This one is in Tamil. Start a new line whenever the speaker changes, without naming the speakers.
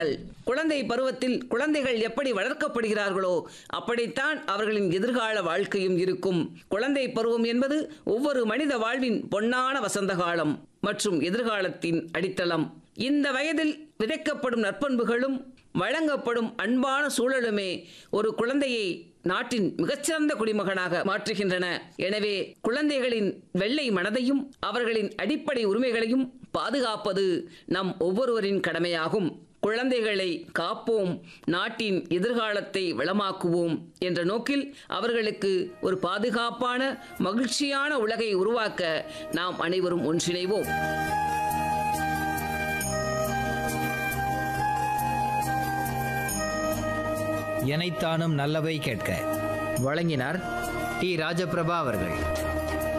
குழந்தை பருவத்தில் குழந்தைகள் எப்படி வளர்க்கப்படுகிறார்களோ அப்படித்தான் அவர்களின் எதிர்கால வாழ்க்கையும் இருக்கும் குழந்தை பருவம் என்பது ஒவ்வொரு மனித வாழ்வின் பொன்னான வசந்த காலம் மற்றும் எதிர்காலத்தின் அடித்தளம் இந்த வயதில் விதைக்கப்படும் நற்பண்புகளும் வழங்கப்படும் அன்பான சூழலுமே ஒரு குழந்தையை நாட்டின் மிகச்சிறந்த குடிமகனாக மாற்றுகின்றன எனவே குழந்தைகளின் வெள்ளை மனதையும் அவர்களின் அடிப்படை உரிமைகளையும் பாதுகாப்பது நம் ஒவ்வொருவரின் கடமையாகும் குழந்தைகளை காப்போம் நாட்டின் எதிர்காலத்தை வளமாக்குவோம் என்ற நோக்கில் அவர்களுக்கு ஒரு பாதுகாப்பான மகிழ்ச்சியான உலகை உருவாக்க நாம் அனைவரும் ஒன்றிணைவோம்
எனைத்தானும் நல்லவை கேட்க
வழங்கினார் டி ராஜபிரபா அவர்கள்